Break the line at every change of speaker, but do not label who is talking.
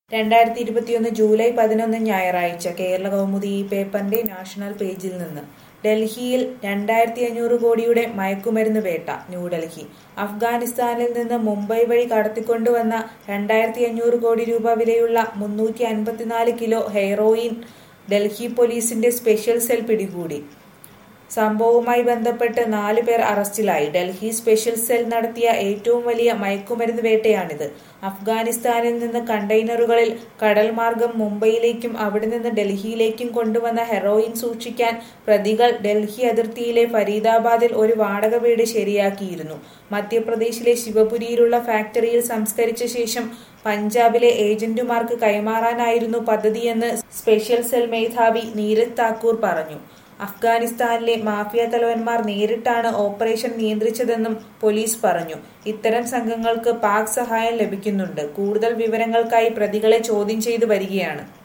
രണ്ടായിരത്തി ഇരുപത്തിയൊന്ന് ജൂലൈ പതിനൊന്ന് ഞായറാഴ്ച കേരള കൗമുദി ഈ പേപ്പറിന്റെ നാഷണൽ പേജിൽ നിന്ന് ഡൽഹിയിൽ രണ്ടായിരത്തി അഞ്ഞൂറ് കോടിയുടെ മയക്കുമരുന്ന് വേട്ട ന്യൂഡൽഹി അഫ്ഗാനിസ്ഥാനിൽ നിന്ന് മുംബൈ വഴി കടത്തിക്കൊണ്ടുവന്ന രണ്ടായിരത്തി അഞ്ഞൂറ് കോടി രൂപ വിലയുള്ള മുന്നൂറ്റി അൻപത്തിനാല് കിലോ ഹെയറോയിൻ ഡൽഹി പോലീസിന്റെ സ്പെഷ്യൽ സെൽ പിടികൂടി സംഭവവുമായി ബന്ധപ്പെട്ട് നാല് പേർ അറസ്റ്റിലായി ഡൽഹി സ്പെഷ്യൽ സെൽ നടത്തിയ ഏറ്റവും വലിയ മയക്കുമരുന്ന് വേട്ടയാണിത് അഫ്ഗാനിസ്ഥാനിൽ നിന്ന് കണ്ടെയ്നറുകളിൽ കടൽ മാർഗം മുംബൈയിലേക്കും അവിടെ നിന്ന് ഡൽഹിയിലേക്കും കൊണ്ടുവന്ന ഹെറോയിൻ സൂക്ഷിക്കാൻ പ്രതികൾ ഡൽഹി അതിർത്തിയിലെ ഫരീദാബാദിൽ ഒരു വാടക വീട് ശരിയാക്കിയിരുന്നു മധ്യപ്രദേശിലെ ശിവപുരിയിലുള്ള ഫാക്ടറിയിൽ സംസ്കരിച്ച ശേഷം പഞ്ചാബിലെ ഏജന്റുമാർക്ക് കൈമാറാനായിരുന്നു പദ്ധതിയെന്ന് സ്പെഷ്യൽ സെൽ മേധാവി നീരജ് താക്കൂർ പറഞ്ഞു അഫ്ഗാനിസ്ഥാനിലെ മാഫിയ തലവന്മാർ നേരിട്ടാണ് ഓപ്പറേഷൻ നിയന്ത്രിച്ചതെന്നും പോലീസ് പറഞ്ഞു ഇത്തരം സംഘങ്ങൾക്ക് പാക് സഹായം ലഭിക്കുന്നുണ്ട് കൂടുതൽ വിവരങ്ങൾക്കായി പ്രതികളെ ചോദ്യം ചെയ്തു വരികയാണ്